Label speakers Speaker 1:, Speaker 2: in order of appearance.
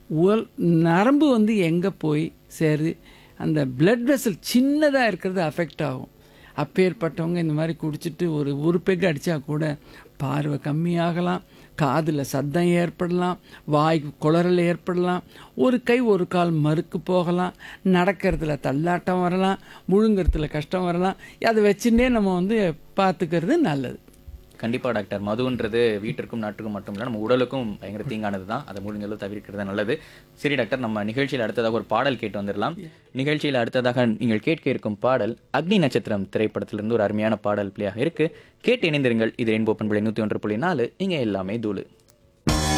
Speaker 1: உடல் நரம்பு வந்து எங்கே போய் சேரு அந்த பிளட் வெசல் சின்னதாக இருக்கிறது அஃபெக்ட் ஆகும் அப்பேற்பட்டவங்க இந்த மாதிரி குடிச்சிட்டு ஒரு ஒரு பெக் அடித்தா கூட பார்வை கம்மியாகலாம் காதில் சத்தம் ஏற்படலாம் வாய் குளறல் ஏற்படலாம் ஒரு கை ஒரு கால் மறுக்கு போகலாம் நடக்கிறதுல தள்ளாட்டம் வரலாம் முழுங்கிறதுல கஷ்டம் வரலாம் அதை வச்சுட்டே நம்ம வந்து பார்த்துக்கிறது நல்லது
Speaker 2: கண்டிப்பா டாக்டர் மதுன்றது வீட்டிற்கும் நாட்டுக்கும் மட்டும் இல்லை நம்ம உடலுக்கும் பயங்கர தீங்கானது தான் அதை முடிஞ்ச அளவு தவிர்க்கிறது நல்லது சரி டாக்டர் நம்ம நிகழ்ச்சியில் அடுத்ததாக ஒரு பாடல் கேட்டு வந்துடலாம் நிகழ்ச்சியில் அடுத்ததாக நீங்கள் கேட்க இருக்கும் பாடல் அக்னி நட்சத்திரம் திரைப்படத்திலிருந்து ஒரு அருமையான பாடல் பிள்ளையாக இருக்கு கேட்டு இணைந்திருங்கள் இது ரெயின்போ பண்புலை நூற்றி ஒன்று புள்ளி நாலு இங்கே எல்லாமே தூளு